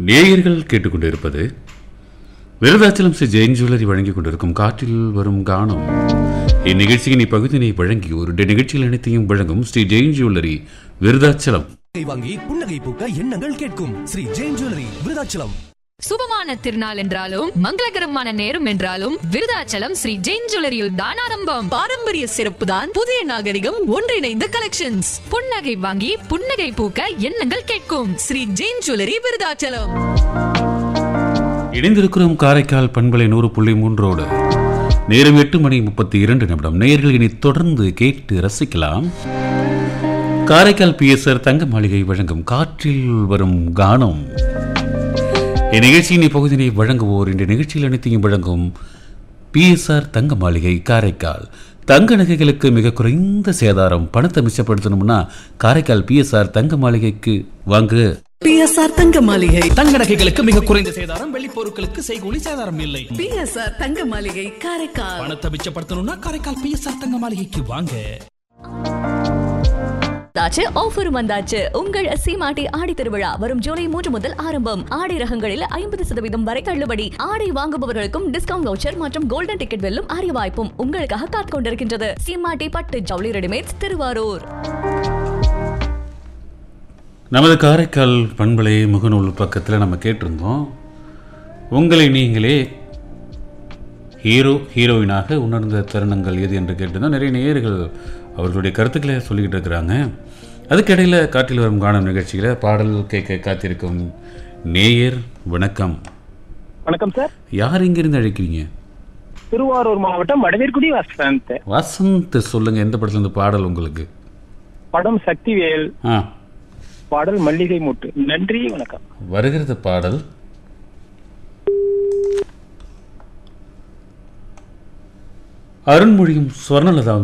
நேயர்கள் கேட்டுக்கொண்டிருப்பது விருதாச்சலம் ஸ்ரீ ஜெயின் ஜுவல்லரி வழங்கிக் கொண்டிருக்கும் காற்றில் வரும் கானம் இந்நிகழ்ச்சியின் இப்பகுதியினை வழங்கி ஒரு நிகழ்ச்சியில் அனைத்தையும் வழங்கும் ஸ்ரீ ஜெயின் ஜுவல்லரி விருதாச்சலம் புன்னகை வாங்கி புன்னகை பூக்க எண்ணங்கள் கேட்கும் ஸ்ரீ ஜெயின் ஜுவல்லரி விருதாச்சலம் சுபமான திருநாள் என்றாலும் மங்களகரமான நேரம் என்றாலும் விருதாச்சலம் ஸ்ரீ ஜெயின் ஜுவல்லரியில் தான் ஆரம்பம் பாரம்பரிய சிறப்பு தான் புதிய நாகரிகம் ஒன்றிணைந்த கலெக்ஷன்ஸ் புன்னகை வாங்கி புன்னகை பூக்க எண்ணங்கள் கேட்கும் ஸ்ரீ ஜெயின் ஜுவல்லரி விருதாச்சலம் இணைந்திருக்கிறோம் காரைக்கால் பண்பலை நூறு புள்ளி மூன்றோடு நேரம் எட்டு மணி முப்பத்தி இரண்டு நிமிடம் நேயர்கள் இனி தொடர்ந்து கேட்டு ரசிக்கலாம் காரைக்கால் பிஎஸ்ஆர் தங்க மாளிகை வழங்கும் காற்றில் வரும் கானம் இந்நிகழ்ச்சியின் இப்பகுதியினை வழங்குவோர் இந்த நிகழ்ச்சியில் அனைத்தையும் வழங்கும் பிஎஸ்ஆர் தங்க மாளிகை காரைக்கால் தங்க நகைகளுக்கு மிக குறைந்த சேதாரம் பணத்தை மிச்சப்படுத்தணும்னா காரைக்கால் பிஎஸ்ஆர் தங்க மாளிகைக்கு வாங்க பிஎஸ்ஆர் தங்க மாளிகை தங்க நகைகளுக்கு மிக குறைந்த சேதாரம் வெள்ளி பொருட்களுக்கு செய்கூலி சேதாரம் இல்லை பிஎஸ்ஆர் தங்க மாளிகை காரைக்கால் பணத்தை மிச்சப்படுத்தணும்னா காரைக்கால் பிஎஸ்ஆர் தங்க மாளிகைக்கு வாங்க வந்தாச்சு ஆஃபர் வந்தாச்சு உங்கள் சீமாட்டி ஆடி திருவிழா வரும் ஜூலை மூன்று முதல் ஆரம்பம் ஆடை ரகங்களில் ஐம்பது சதவீதம் வரை தள்ளுபடி ஆடை வாங்குபவர்களுக்கும் டிஸ்கவுண்ட் வவுச்சர் மற்றும் கோல்டன் டிக்கெட் வெல்லும் அரிய வாய்ப்பும் உங்களுக்காக காத்துக் கொண்டிருக்கின்றது சீமாட்டி பட்டு ஜவுளி ரெடிமேட்ஸ் திருவாரூர் நமது காரைக்கால் பண்பலை முகநூல் பக்கத்தில் நம்ம கேட்டிருந்தோம் உங்களை நீங்களே ஹீரோ ஹீரோயினாக உணர்ந்த தருணங்கள் எது என்று கேட்டிருந்தோம் நிறைய நேயர்கள் அவர்களுடைய கருத்துக்களை சொல்லிக்கிட்டு இருக்கிறாங்க அதுக்கிடையில் காற்றில் வரும் காணும் நிகழ்ச்சியில் பாடல் கேட்க காத்திருக்கும் நேயர் வணக்கம் வணக்கம் சார் யார் இங்கிருந்து அழைக்கிறீங்க திருவாரூர் மாவட்டம் வடவேற்குடி வசந்த் வசந்த் சொல்லுங்கள் எந்த படத்துலேருந்து பாடல் உங்களுக்கு படம் சக்திவேல் ஆ பாடல் மல்லிகை மூட்டு நன்றி வணக்கம் வருகிறது பாடல் அருண்மொழியும் சுவர்ணலதா